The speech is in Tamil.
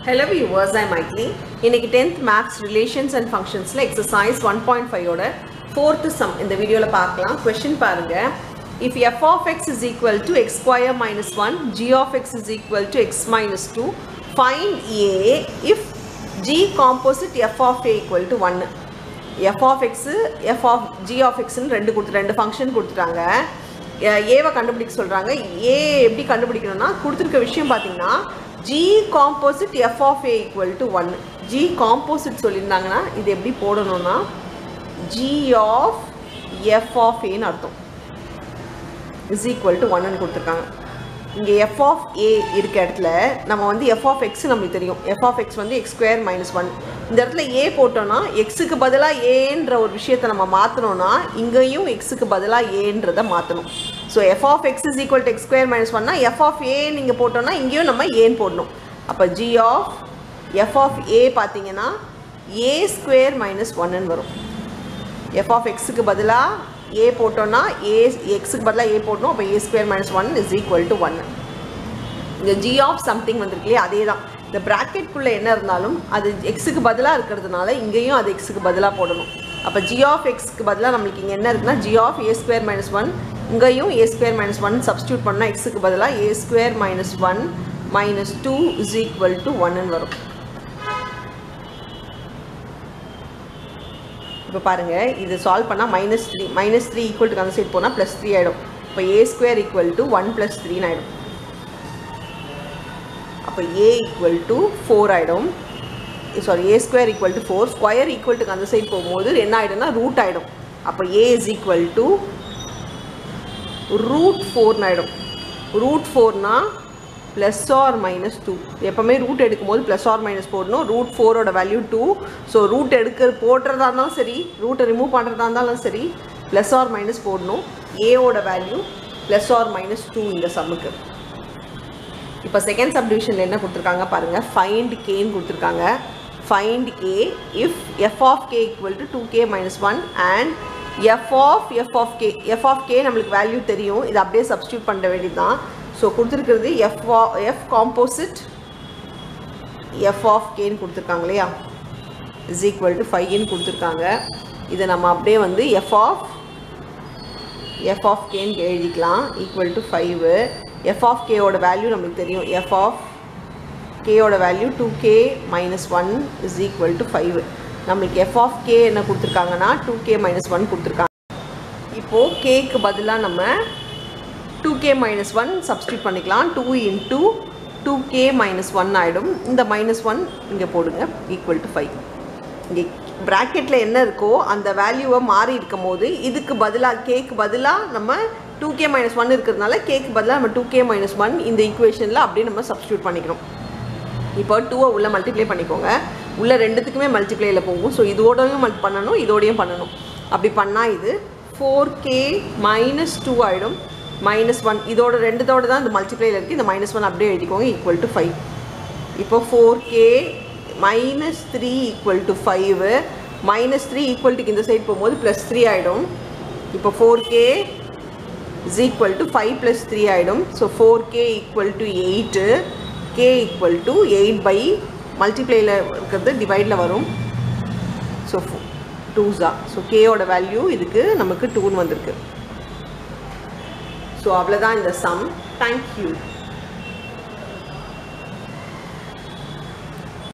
ஹலோ வியூவர்ஸ் ஐ மைக்லி இன்னைக்கு டென்த் மேக்ஸ் ரிலேஷன்ஸ் அண்ட் ஃபங்க்ஷன்ஸில் எக்ஸசைஸ் ஒன் பாயிண்ட் ஃபைவோட ஃபோர்த்து சம் இந்த வீடியோவில் பார்க்கலாம் கொஷின் பாருங்க if f of x is equal to x square minus one g of x is equal to x minus two find a if g composite f of a equal to ஒன்று f of x f of g of எக்ஸ்னு ரெண்டு கொடுத்து ரெண்டு ஃபங்க்ஷன் கொடுத்துட்டாங்க ஏவை கண்டுபிடிக்க சொல்கிறாங்க ஏ எப்படி கண்டுபிடிக்கணும்னா கொடுத்துருக்க விஷயம் பார்த்தீங்கன்னா g composite f of a equal to one g composite சொல்லியிருந்தாங்கன்னா இது எப்படி போடணும்னா ஜி ஆஃப் எஃப் ஆஃப் ஏன்னு அர்த்தம் இஸ் ஈக்குவல் டு ஒன்னு கொடுத்துருக்காங்க இங்கே எஃப் ஆஃப் ஏ இருக்க இடத்துல நம்ம வந்து எஃப் ஆஃப் எக்ஸ் நம்மளுக்கு தெரியும் எஃப் ஆஃப் எக்ஸ் வந்து எக்ஸ் ஸ்கொயர் மைனஸ் ஒன் இந்த இடத்துல ஏ போட்டோம்னா எக்ஸுக்கு பதிலாக ஏன்ற ஒரு விஷயத்தை நம்ம மாற்றணும்னா இங்கேயும் எக்ஸுக்கு பதிலாக ஏன்றதை மாற்றணும் so f of x is equal to x square minus ஒன்னா எஃப் ஆஃப் ஏ நீங்கள் போட்டோம்னா இங்கேயும் நம்ம ஏன்னு போடணும் அப்போ g of f of a பார்த்தீங்கன்னா ஏ ஸ்கொயர் மைனஸ் ஒன்னு வரும் எஃப் ஆஃப் எக்ஸுக்கு பதிலாக ஏ போட்டோம்னா ஏ எக்ஸுக்கு பதிலாக ஏ போட்டோம் அப்போ a square minus one is equal to one இந்த ஜி ஆஃப் சம்திங் வந்திருக்கு இல்லையா அதே தான் இந்த ப்ராக்கெட்குள்ளே என்ன இருந்தாலும் அது எக்ஸுக்கு பதிலாக இருக்கிறதுனால இங்கேயும் அது எக்ஸுக்கு பதிலாக போடணும் அப்போ ஜி ஆஃப் எக்ஸ்க்கு பதிலாக நம்மளுக்கு இங்கே என்ன இருக்குன்னா g of a square minus one இங்கேயும் a square minus one substitute பண்ணால் எக்ஸுக்கு பதிலாக a square minus one minus two is equal to ஒன்னு வரும் இப்போ பாருங்கள் இது சால்வ் பண்ணால் minus three minus three equal to அந்த சைட் போனால் ப்ளஸ் த்ரீ ஆகிடும் இப்போ a square equal to one plus த்ரீன்னு ஆகிடும் அப்போ ஏ ஈக்குவல் டு ஃபோர் ஆகிடும் sorry a square equal to four square equal to அந்த சைட் போகும்போது என்ன ஆகிடும்னா ரூட் ஆகிடும் அப்போ a is equal to root ஃபோர்னு ஆகிடும் ரூட் ஃபோர்னா ப்ளஸ் ஆர் மைனஸ் டூ எப்போவுமே ரூட் எடுக்கும்போது ப்ளஸ் ஆர் மைனஸ் போடணும் ரூட் ஃபோரோட வேல்யூ டூ ஸோ ரூட் எடுக்க போடுறதா இருந்தாலும் சரி ரூட்டை ரிமூவ் பண்ணுறதா இருந்தாலும் சரி ப்ளஸ் ஆர் மைனஸ் போடணும் ஏவோட value plus or minus two இந்த சம்முக்கு இப்போ செகண்ட் சப்டிவிஷனில் என்ன கொடுத்துருக்காங்க பாருங்கள் ஃபைண்ட் கேன்னு கொடுத்துருக்காங்க find k if f of k equal to two k minus one and f of f of k f of k நம்மளுக்கு வேல்யூ தெரியும் இது அப்படியே சப்ஸ்டியூட் பண்ண வேண்டியது தான் ஸோ கொடுத்துருக்கிறது f f composite f of கேன்னு கொடுத்துருக்காங்க இல்லையா இஸ் ஈக்குவல் டு ஃபைவ்னு கொடுத்துருக்காங்க இதை நம்ம அப்படியே வந்து எஃப் ஆஃப் எஃப் ஆஃப் கேன்னு எழுதிக்கலாம் equal to five f of கேவோட வேல்யூ நம்மளுக்கு தெரியும் எஃப் ஆஃப் கேயோட value two k minus one is equal to five நம்மளுக்கு எஃப் ஆஃப் கே என்ன கொடுத்துருக்காங்கன்னா டூ கே மைனஸ் ஒன் கொடுத்துருக்காங்க இப்போது கேக்கு பதிலாக நம்ம two k minus one substitute பண்ணிக்கலாம் two into two k minus one ஆகிடும் இந்த மைனஸ் ஒன் இங்கே போடுங்க ஈக்குவல் டு ஃபைவ் இங்கே ப்ராக்கெட்டில் என்ன இருக்கோ அந்த வேல்யூவை மாறி இருக்கும் போது இதுக்கு பதிலாக கேக்கு பதிலாக நம்ம டூ கே மைனஸ் ஒன் இருக்கிறதுனால கேக்கு பதிலாக நம்ம டூ கே மைனஸ் ஒன் இந்த ஈக்குவேஷனில் அப்படியே நம்ம சப்ஸ்டியூட் பண்ணிக்கிறோம் இப்போ டூவை உள்ளே மல்டிப்ளை பண்ணிக்கோங்க உள்ளே ரெண்டுத்துக்குமே மல்டிப்ளையில் போகும் ஸோ இதோடையும் மல் பண்ணணும் இதோடையும் பண்ணணும் அப்படி பண்ணால் இது ஃபோர் கே மைனஸ் டூ ஆகிடும் மைனஸ் ஒன் இதோட ரெண்டுத்தோடு தான் இந்த மல்டிப்ளையில் இருக்குது இந்த மைனஸ் ஒன் அப்படியே எழுதிக்கோங்க ஈக்குவல் டு ஃபைவ் இப்போ four K minus three equal to five minus three equal டுக்கு இந்த சைட் போகும்போது ப்ளஸ் த்ரீ ஆகிடும் இப்போ four K is equal to five plus three ஆகிடும் so four K equal to eight K equal to eight by மல்டிப்ளையில் இருக்கிறது டிவைடில் வரும் ஸோ டூஸா ஸோ கேயோட வேல்யூ இதுக்கு நமக்கு டூன்னு வந்திருக்கு ஸோ அவ்வளோதான் இந்த சம் தேங்க்யூ